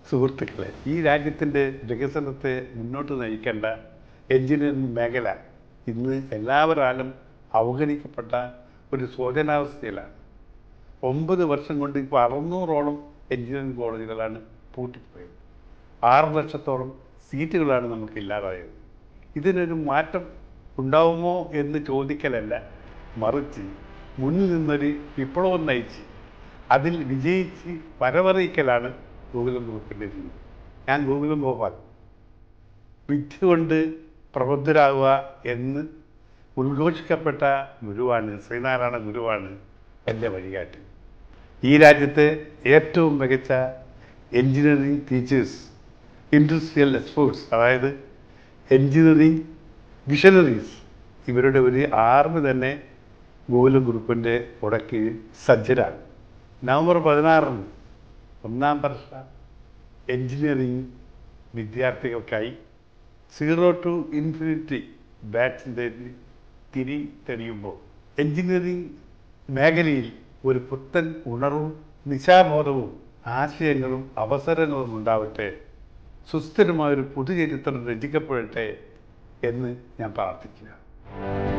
സുഹൃത്തുക്കളെ ഈ രാജ്യത്തിൻ്റെ വികസനത്തെ മുന്നോട്ട് നയിക്കേണ്ട എഞ്ചിനീയറിംഗ് മേഖല ഇന്ന് എല്ലാവരാലും അവഗണിക്കപ്പെട്ട ഒരു ശോചനാവസ്ഥയിലാണ് ഒമ്പത് വർഷം കൊണ്ട് ഇപ്പോൾ അറുന്നൂറോളം എഞ്ചിനീയറിംഗ് കോളേജുകളാണ് പൂട്ടിപ്പോയത് ആറ് ലക്ഷത്തോളം സീറ്റുകളാണ് നമുക്ക് ഇല്ലാതായത് ഇതിനൊരു മാറ്റം ഉണ്ടാവുമോ എന്ന് ചോദിക്കലല്ല മറിച്ച് മുന്നിൽ നിന്നൊരു വിപ്ലവം നയിച്ച് അതിൽ വിജയിച്ച് വരവറിയിക്കലാണ് ഗോകുലം ഗ്രൂപ്പിൻ്റെ രീതി ഞാൻ ഗോകുലം ഗോപാൽ വിദ്യ കൊണ്ട് പ്രബുദ്ധരാകുക എന്ന് ഉദ്ഘോഷിക്കപ്പെട്ട ഗുരുവാണ് ശ്രീനാരായണ ഗുരുവാണ് എൻ്റെ വഴികാട്ടി ഈ രാജ്യത്തെ ഏറ്റവും മികച്ച എൻജിനീയറിംഗ് ടീച്ചേഴ്സ് ഇൻഡസ്ട്രിയൽ എക്സ്പോർട്സ് അതായത് എൻജിനീയറിംഗ് വിഷനറീസ് ഇവരുടെ ഒരു ആർമി തന്നെ ഗോകുലം ഗ്രൂപ്പിൻ്റെ ഉടക്കി സജ്ജരാണ് നവംബർ പതിനാറിന് ഒന്നാം വർഷ എൻജിനീയറിംഗ് വിദ്യാർത്ഥികൾക്കായി സീറോ ടു ഇൻഫിനിറ്റി ബാച്ചിൻ്റെ തിരി തെളിയുമ്പോൾ എൻജിനീയറിംഗ് മേഖലയിൽ ഒരു പുത്തൻ ഉണർവും നിശാബോധവും ആശയങ്ങളും അവസരങ്ങളും ഉണ്ടാവട്ടെ സുസ്ഥിരമായൊരു പുതുചരിത്രം രചിക്കപ്പെടട്ടെ എന്ന് ഞാൻ പ്രാർത്ഥിക്കുക